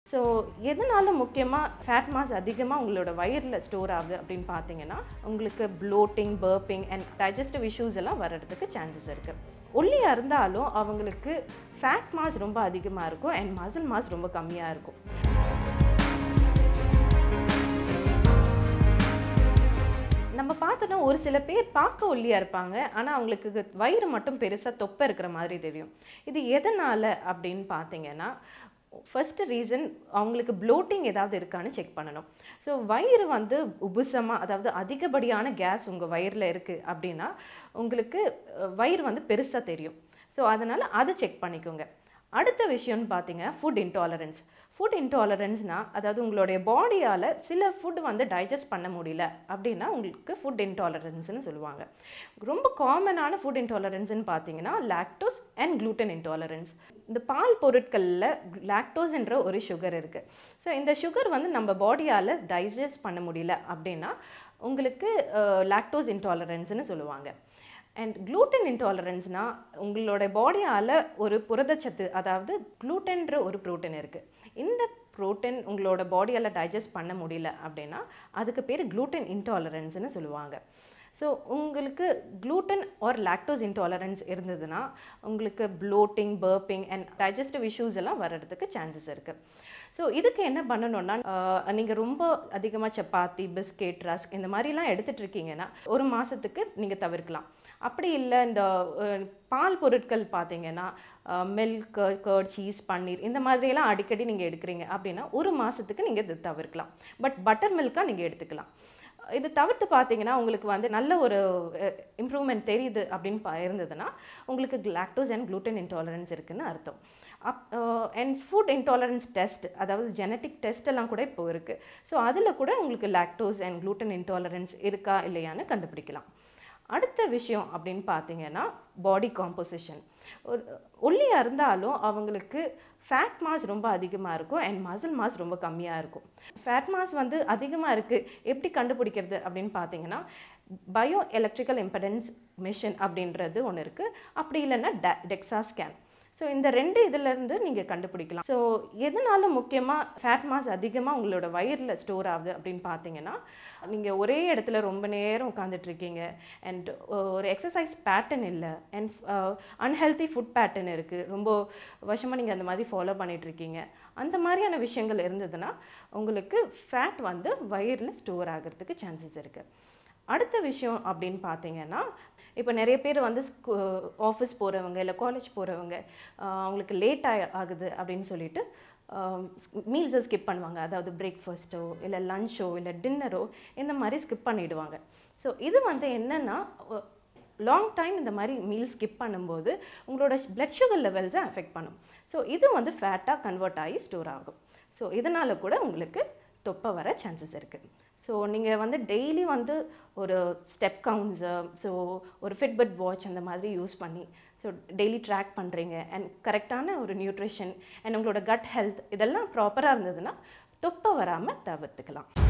so எதனால முக்கியமாக fat mass அதிகமாக உங்களோட வயிறில் ஸ்டோர் ஆகுது அப்படின்னு பார்த்தீங்கன்னா உங்களுக்கு bloating burping and digestive issues எல்லாம் வர்றதுக்கு சான்சஸ் இருக்குது ஒல்லியாக இருந்தாலும் அவங்களுக்கு ஃபேட் மாஸ் ரொம்ப அதிகமாக இருக்கும் அண்ட் மசில் மாஸ் ரொம்ப கம்மியாக இருக்கும் நம்ம பார்த்தோன்னா ஒரு சில பேர் பார்க்க ஒல்லியாக இருப்பாங்க ஆனால் அவங்களுக்கு வயிறு மட்டும் பெருசாக தொப்பை இருக்கிற மாதிரி தெரியும் இது எதனால் அப்படின்னு பார்த்தீங்கன்னா ஃபர்ஸ்ட் ரீசன் அவங்களுக்கு ப்ளோட்டிங் ஏதாவது இருக்கான்னு செக் பண்ணணும் ஸோ வயிறு வந்து உபுசமாக அதாவது அதிகப்படியான கேஸ் உங்கள் வயிறில் இருக்குது அப்படின்னா உங்களுக்கு அஹ், வயிறு வந்து பெருசாக தெரியும் ஸோ அதனால் அதை செக் பண்ணிக்கோங்க அடுத்த விஷயம்னு பார்த்தீங்கன்னா ஃபுட் இன்டாலரன்ஸ் ஃபுட் இன்டாலரன்ஸ்னால் அதாவது உங்களுடைய பாடியால் சில ஃபுட் வந்து டைஜஸ்ட் பண்ண முடியல அப்படின்னா உங்களுக்கு ஃபுட் இன்டாலரன்ஸ்னு சொல்லுவாங்க ரொம்ப காமனான ஃபுட் இன்டாலரன்ஸ்னு பார்த்தீங்கன்னா லாக்டோஸ் அண்ட் gluten இன்டாலரன்ஸ் இந்த பால் பொருட்களில் லாக்டோஸ் என்ற ஒரு சுகர் இருக்குது ஸோ இந்த சுகர் வந்து நம்ம பாடியால் டைஜஸ்ட் பண்ண முடியல அப்படின்னா உங்களுக்கு லாக்டோஸ் இன்டாலரன்ஸ்னு சொல்லுவாங்க அண்ட் gluten இன்டாலரன்ஸ்னா உங்களோட பாடியால் ஒரு புரதச்சத்து அதாவது க்ளூட்டன்ற ஒரு ப்ரோட்டீன் இருக்குது இந்த ப்ரோட்டீன் உங்களோட பாடியால் டைஜஸ்ட் பண்ண முடியல அப்படின்னா அதுக்கு பேர் gluten இன்டாலரன்ஸ்னு சொல்லுவாங்க ஸோ உங்களுக்கு gluten ஆர் லாக்டோஸ் இன்டாலரன்ஸ் இருந்ததுன்னா உங்களுக்கு bloating burping and digestive issues எல்லாம் வர்றதுக்கு சான்சஸ் இருக்குது ஸோ இதுக்கு என்ன பண்ணணும்னா நீங்கள் ரொம்ப அதிகமாக சப்பாத்தி பிஸ்கெட் ரஸ்க் இந்த மாதிரிலாம் எடுத்துட்டு இருக்கீங்கன்னா ஒரு மாதத்துக்கு நீங்கள் தவிர்க்கலாம் அப்படி இல்லை இந்த அஹ், பால் பொருட்கள் பார்த்தீங்கன்னா மில்க் கர்ட் சீஸ் பன்னீர் இந்த மாதிரியெல்லாம் அடிக்கடி நீங்கள் எடுக்கிறீங்க அப்படின்னா ஒரு மாதத்துக்கு நீங்கள் இது தவிர்க்கலாம் பட் பட்டர் மில்காக நீங்கள் எடுத்துக்கலாம் இது தவிர்த்து பார்த்தீங்கன்னா உங்களுக்கு வந்து நல்ல ஒரு இம்ப்ரூவ்மெண்ட் தெரியுது அப்படின்னு பா இருந்ததுன்னா உங்களுக்கு லாக்டோஸ் அண்ட் gluten இன்டாலரன்ஸ் இருக்குன்னு அர்த்தம் up and food intolerance test அதாவது ஜெனட்டிக் டெஸ்ட் எல்லாம் கூட இப்போ இருக்குது ஸோ அதில் கூட உங்களுக்கு லாக்டோஸ் அண்ட் gluten இன்டாலரன்ஸ் இருக்கா இல்லையான்னு கண்டுபிடிக்கலாம் அடுத்த விஷயம் அப்படின்னு பார்த்தீங்கன்னா பாடி காம்போசிஷன் ஒரு ஒல்லியாக இருந்தாலும் அவங்களுக்கு ஃபேட் மாஸ் ரொம்ப அதிகமாக இருக்கும் அண்ட் மசில் மாஸ் ரொம்ப கம்மியாக இருக்கும் ஃபேட் மாஸ் வந்து அதிகமாக இருக்குது எப்படி கண்டுபிடிக்கிறது அப்படின்னு பார்த்தீங்கன்னா பயோ எலக்ட்ரிக்கல் இம்படன்ஸ் மிஷின் அப்படின்றது ஒன்று இருக்குது அப்படி இல்லைன்னா டெ டெக்ஸா ஸ்கேன் ஸோ இந்த ரெண்டு இதிலேருந்து நீங்கள் கண்டுபிடிக்கலாம் ஸோ எதனால முக்கியமாக ஃபேட் மாஸ் அதிகமாக உங்களோட வயிறில் ஸ்டோர் ஆகுது அப்படின்னு பார்த்தீங்கன்னா நீங்கள் ஒரே இடத்துல ரொம்ப நேரம் உட்காந்துட்டு இருக்கீங்க அண்ட் ஒரு எக்ஸசைஸ் பேட்டர்ன் இல்லை அண்ட் அன்ஹெல்தி ஃபுட் பேட்டர்ன் இருக்குது ரொம்ப வருஷமாக நீங்கள் அந்த மாதிரி ஃபாலோ பண்ணிட்டு இருக்கீங்க அந்த மாதிரியான விஷயங்கள் இருந்ததுன்னா உங்களுக்கு ஃபேட் வந்து வயிறில் ஸ்டோர் ஆகிறதுக்கு சான்சஸ் இருக்குது அடுத்த விஷயம் அப்படின்னு பார்த்தீங்கன்னா இப்போ நிறைய பேர் வந்து ஆஃபீஸ் போகிறவங்க இல்லை காலேஜ் போகிறவங்க அவங்களுக்கு லேட் ஆகுது அப்படின்னு சொல்லிட்டு மீல்ஸை ஸ்கிப் பண்ணுவாங்க அதாவது பிரேக்ஃபாஸ்ட்டோ இல்லை லஞ்சோ இல்லை டின்னரோ இந்த மாதிரி ஸ்கிப் பண்ணிடுவாங்க ஸோ இது வந்து என்னென்னா லாங் டைம் இந்த மாதிரி மீல் ஸ்கிப் பண்ணும்போது உங்களோட பிளட் சுகர் லெவல்ஸை அஃபெக்ட் பண்ணும் ஸோ இது வந்து ஃபேட்டாக கன்வெர்ட் ஆகி ஸ்டோர் ஆகும் ஸோ இதனால் கூட உங்களுக்கு தொப்பை வர சான்சஸ் இருக்குது ஸோ நீங்கள் வந்து டெய்லி வந்து ஒரு ஸ்டெப் கவுண்ட்ஸு ஸோ ஒரு ஃபிட்பட் வாட்ச் அந்த மாதிரி யூஸ் பண்ணி ஸோ டெய்லி ட்ராக் பண்ணுறீங்க அண்ட் கரெக்டான ஒரு நியூட்ரிஷன் அண்ட் உங்களோட கட் ஹெல்த் இதெல்லாம் ப்ராப்பராக இருந்ததுன்னா தொப்பை வராமல் தவிர்த்துக்கலாம்